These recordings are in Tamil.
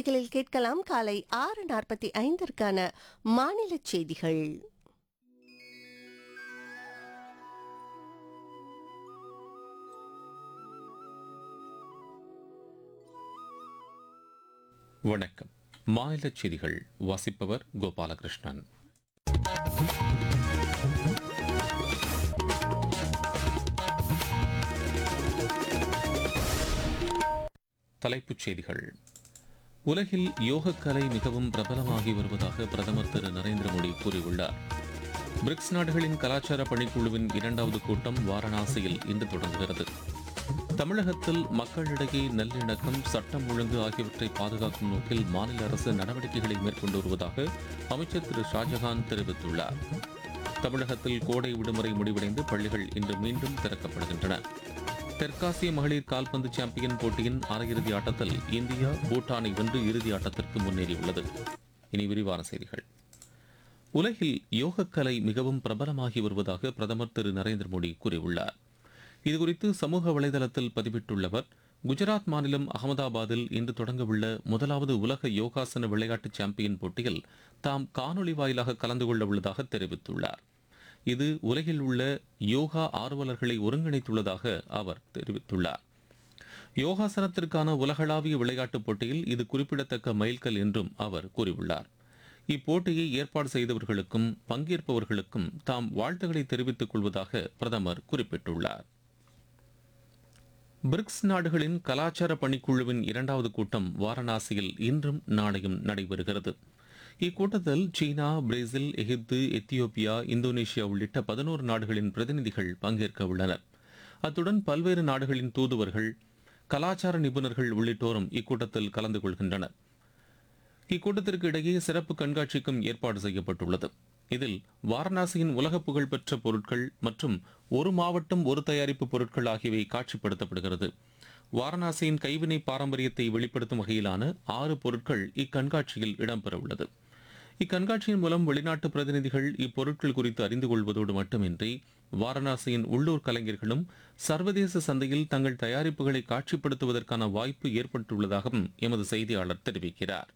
நொடிகளில் கேட்கலாம் காலை ஆறு நாற்பத்தி ஐந்திற்கான மாநில செய்திகள் வணக்கம் மாநில செய்திகள் வாசிப்பவர் கோபாலகிருஷ்ணன் தலைப்புச் செய்திகள் உலகில் யோகக்கலை மிகவும் பிரபலமாகி வருவதாக பிரதமர் திரு நரேந்திர மோடி கூறியுள்ளார் பிரிக்ஸ் நாடுகளின் கலாச்சார பணிக்குழுவின் இரண்டாவது கூட்டம் வாரணாசியில் இன்று தொடங்குகிறது தமிழகத்தில் மக்களிடையே நல்லிணக்கம் சட்டம் ஒழுங்கு ஆகியவற்றை பாதுகாக்கும் நோக்கில் மாநில அரசு நடவடிக்கைகளை மேற்கொண்டு வருவதாக அமைச்சர் திரு ஷாஜகான் தெரிவித்துள்ளார் தமிழகத்தில் கோடை விடுமுறை முடிவடைந்து பள்ளிகள் இன்று மீண்டும் திறக்கப்படுகின்றன தெற்காசிய மகளிர் கால்பந்து சாம்பியன் போட்டியின் அரையிறுதி ஆட்டத்தில் இந்தியா பூட்டானை வென்று இறுதி ஆட்டத்திற்கு முன்னேறியுள்ளது இனி விரிவான செய்திகள் உலகில் யோகக்கலை மிகவும் பிரபலமாகி வருவதாக பிரதமர் திரு நரேந்திர மோடி கூறியுள்ளார் இதுகுறித்து சமூக வலைதளத்தில் பதிவிட்டுள்ளவர் குஜராத் மாநிலம் அகமதாபாத்தில் இன்று தொடங்கவுள்ள முதலாவது உலக யோகாசன விளையாட்டு சாம்பியன் போட்டியில் தாம் காணொலி வாயிலாக கலந்து கொள்ள உள்ளதாக தெரிவித்துள்ளார் இது உலகில் உள்ள யோகா ஆர்வலர்களை ஒருங்கிணைத்துள்ளதாக அவர் தெரிவித்துள்ளார் யோகாசனத்திற்கான உலகளாவிய விளையாட்டுப் போட்டியில் இது குறிப்பிடத்தக்க மைல்கல் என்றும் அவர் கூறியுள்ளார் இப்போட்டியை ஏற்பாடு செய்தவர்களுக்கும் பங்கேற்பவர்களுக்கும் தாம் வாழ்த்துக்களை தெரிவித்துக் கொள்வதாக பிரதமர் குறிப்பிட்டுள்ளார் பிரிக்ஸ் நாடுகளின் கலாச்சார பணிக்குழுவின் இரண்டாவது கூட்டம் வாரணாசியில் இன்றும் நாளையும் நடைபெறுகிறது இக்கூட்டத்தில் China Brazil Egypt Ethiopia Indonesia உள்ளிட்ட பதினோரு நாடுகளின் பிரதிநிதிகள் பங்கேற்க உள்ளனர் அத்துடன் பல்வேறு நாடுகளின் தூதுவர்கள் கலாச்சார நிபுணர்கள் உள்ளிட்டோரும் இக்கூட்டத்தில் கலந்து கொள்கின்றனர் இக்கூட்டத்திற்கு இடையே சிறப்பு கண்காட்சிக்கும் ஏற்பாடு செய்யப்பட்டுள்ளது இதில் வாரணாசியின் உலக புகழ்பெற்ற பொருட்கள் மற்றும் ஒரு மாவட்டம் ஒரு தயாரிப்பு பொருட்கள் ஆகியவை காட்சிப்படுத்தப்படுகிறது வாரணாசியின் கைவினை பாரம்பரியத்தை வெளிப்படுத்தும் வகையிலான ஆறு பொருட்கள் இக்கண்காட்சியில் இடம்பெறவுள்ளது இக்கண்காட்சியின் மூலம் வெளிநாட்டு பிரதிநிதிகள் இப்பொருட்கள் குறித்து அறிந்து கொள்வதோடு மட்டுமின்றி வாரணாசியின் உள்ளூர் கலைஞர்களும் சர்வதேச சந்தையில் தங்கள் தயாரிப்புகளை காட்சிப்படுத்துவதற்கான வாய்ப்பு ஏற்பட்டுள்ளதாகவும் எமது செய்தியாளர் தெரிவிக்கிறார்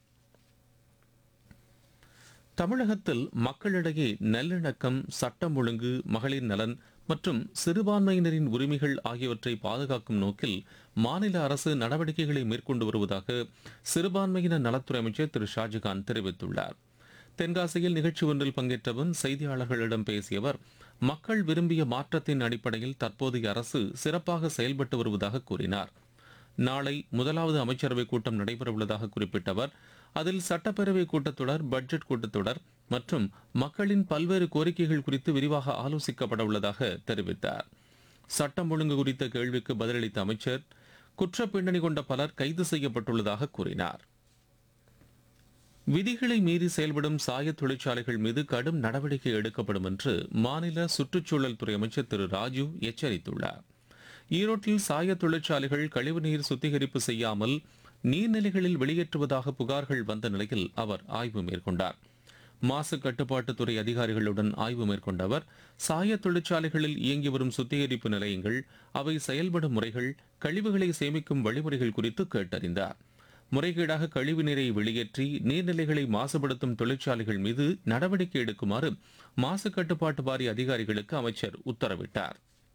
தமிழகத்தில் மக்களிடையே நல்லிணக்கம் சட்டம் ஒழுங்கு மகளிர் நலன் மற்றும் சிறுபான்மையினரின் உரிமைகள் ஆகியவற்றை பாதுகாக்கும் நோக்கில் மாநில அரசு நடவடிக்கைகளை மேற்கொண்டு வருவதாக சிறுபான்மையினர் நலத்துறை அமைச்சர் திரு ஷாஜகான் தெரிவித்துள்ளார் தென்காசியில் நிகழ்ச்சி ஒன்றில் பங்கேற்றபின் செய்தியாளர்களிடம் பேசிய அவர் மக்கள் விரும்பிய மாற்றத்தின் அடிப்படையில் தற்போதைய அரசு சிறப்பாக செயல்பட்டு வருவதாக கூறினார் நாளை முதலாவது அமைச்சரவை கூட்டம் நடைபெறவுள்ளதாக குறிப்பிட்ட அவர் அதில் சட்டப்பேரவை கூட்டத்தொடர் பட்ஜெட் கூட்டத்தொடர் மற்றும் மக்களின் பல்வேறு கோரிக்கைகள் குறித்து விரிவாக ஆலோசிக்கப்பட உள்ளதாக தெரிவித்தார் சட்டம் ஒழுங்கு குறித்த கேள்விக்கு பதிலளித்த அமைச்சர் குற்ற பின்னணி கொண்ட பலர் கைது செய்யப்பட்டுள்ளதாக கூறினார் விதிகளை மீறி செயல்படும் சாய தொழிற்சாலைகள் மீது கடும் நடவடிக்கை எடுக்கப்படும் என்று மாநில சுற்றுச்சூழல் துறை அமைச்சர் திரு ராஜு எச்சரித்துள்ளார் ஈரோட்டில் சாய தொழிற்சாலைகள் கழிவுநீர் சுத்திகரிப்பு செய்யாமல் நீர்நிலைகளில் வெளியேற்றுவதாக புகார்கள் வந்த நிலையில் அவர் ஆய்வு மேற்கொண்டார் மாசு கட்டுப்பாட்டுத்துறை அதிகாரிகளுடன் ஆய்வு மேற்கொண்ட அவர் சாய தொழிற்சாலைகளில் இயங்கி வரும் சுத்திகரிப்பு நிலையங்கள் அவை செயல்படும் முறைகள் கழிவுகளை சேமிக்கும் வழிமுறைகள் குறித்து கேட்டறிந்தார் முறைகேடாக கழிவு நீரை வெளியேற்றி நீர்நிலைகளை மாசுபடுத்தும் தொழிற்சாலைகள் மீது நடவடிக்கை எடுக்குமாறு மாசு கட்டுப்பாட்டு வாரிய அதிகாரிகளுக்கு அமைச்சர் உத்தரவிட்டார்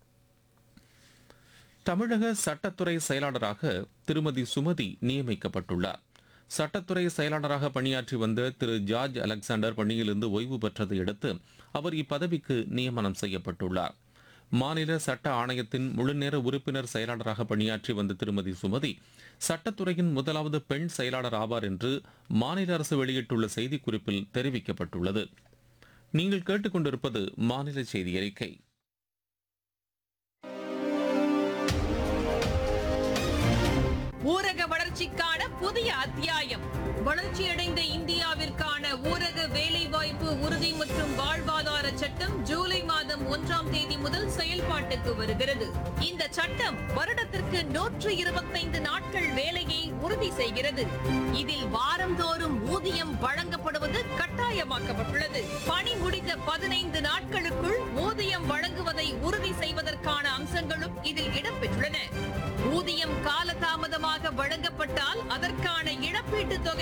தமிழக சட்டத்துறை செயலாளராக திருமதி சுமதி நியமிக்கப்பட்டுள்ளார் சட்டத்துறை செயலாளராக பணியாற்றி வந்த திரு ஜார்ஜ் அலெக்சாண்டர் பணியிலிருந்து ஓய்வு பெற்றதை அடுத்து அவர் இப்பதவிக்கு நியமனம் செய்யப்பட்டுள்ளார் மாநில சட்ட ஆணையத்தின் முழுநேர உறுப்பினர் செயலாளராக பணியாற்றி வந்த திருமதி சுமதி சட்டத்துறையின் முதலாவது பெண் செயலாளர் ஆவார் என்று மாநில அரசு வெளியிட்டுள்ள செய்திக்குறிப்பில் தெரிவிக்கப்பட்டுள்ளது நீங்கள் கேட்டுக்கொண்டிருப்பது மாநில செய்தி அறிக்கை ஊரக வளர்ச்சிக்கான புதிய அத்தியாயம் வளர்ச்சியடைந்த இந்தியாவிற்கான ஊரக வேலைவாய்ப்பு உறுதி மற்றும் வாழ்வாதார சட்டம் ஜூலை மாதம் ஒன்றாம் தேதி முதல் செயல்பாட்டுக்கு வருகிறது இந்த சட்டம் வருடத்திற்கு நூற்று இருபத்தைந்து நாட்கள் வேலையை உறுதி செய்கிறது இதில் வாரந்தோறும் ஊதியம் வழங்கப்படுவது கட்டாயமாக்கப்பட்டுள்ளது பணி முடிந்த பதினைந்து நாட்களுக்குள் ஊதியம் வழங்குவதை உறுதி செய்வதற்கான அம்சங்களும் இதில் இடம்பெற்றுள்ளன ஊதியம் காலதாமதமாக வழங்கப்பட்டால் அதற்கான இழப்பீட்டுத் தொகை